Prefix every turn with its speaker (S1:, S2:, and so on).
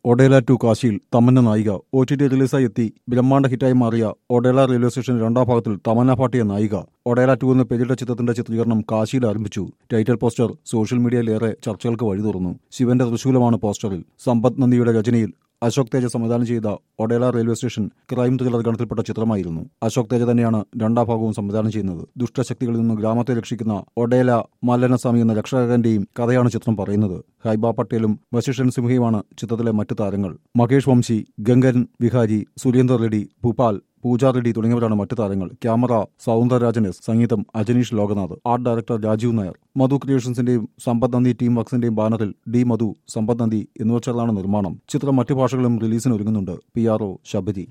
S1: Odela to കാശിയിൽ Tamannaah നായിക O T T റിലീസായി എത്തി ബ്രഹ്മാണ്ഡ ഹിറ്റായി മാറിയ ഒഡേല റെയിൽവേ സ്റ്റേഷൻ രണ്ടാം ഭാഗത്തിൽ തമന്ന പാട്ടിയ നായിക ഒഡേല ടു എന്ന പേരിട്ട ചിത്രത്തിന്റെ ചിത്രീകരണം കാശിയിൽ ആരംഭിച്ചു ടൈറ്റിൽ പോസ്റ്റർ സോഷ്യൽ മീഡിയയിലേറെ ചർച്ചകൾക്ക് വഴി തുറന്നു ശിവന്റെ തൃശൂലമാണ് പോസ്റ്ററിൽ സമ്പത്ത് നന്ദിയുടെ രചനയിൽ അശോക് തേജ സംവിധാനം ചെയ്ത Odela Railway Station crime thriller ഗണത്തിൽപ്പെട്ട ചിത്രമായിരുന്നു അശോക് തേജ തന്നെയാണ് രണ്ടാം ഭാഗവും സംവിധാനം ചെയ്യുന്നത് ദുഷ്ടശക്തികളിൽ നിന്ന് ഗ്രാമത്തെ രക്ഷിക്കുന്ന ഒഡേല മല്ലനസ്വാമി എന്ന രക്ഷകന്റെയും കഥയാണ് ചിത്രം പറയുന്നത് ഹൈബ പട്ടേലും വശിഷ്ഠൻ സിംഹയുമാണ് ചിത്രത്തിലെ മറ്റു താരങ്ങൾ മകേഷ് വംശി ഗംഗൻ വിഹാരി സുരേന്ദർ റെഡ്ഡി ഭൂപാൽ പൂജ റെഡ്ഡി തുടങ്ങിയവരാണ് മറ്റു താരങ്ങൾ ക്യാമറ സൗന്ദരരാജൻ എസ് സംഗീതം അജനീഷ് ലോകനാഥ് ആർട്ട് ഡയറക്ടർ രാജീവ് നായർ മധു ക്രിയേഷൻസിന്റെയും സമ്പദ് നന്ദി ടീം വർക്സിന്റെയും ബാനറിൽ ഡി മധു സമ്പദ് നന്ദി എന്നിവർ ചേർന്നാണ് നിർമ്മാണം ചിത്രം മറ്റു ഭാഷകളും റിലീസിന് ഒരുങ്ങുന്നുണ്ട് പി ആർ ഒ ശബരി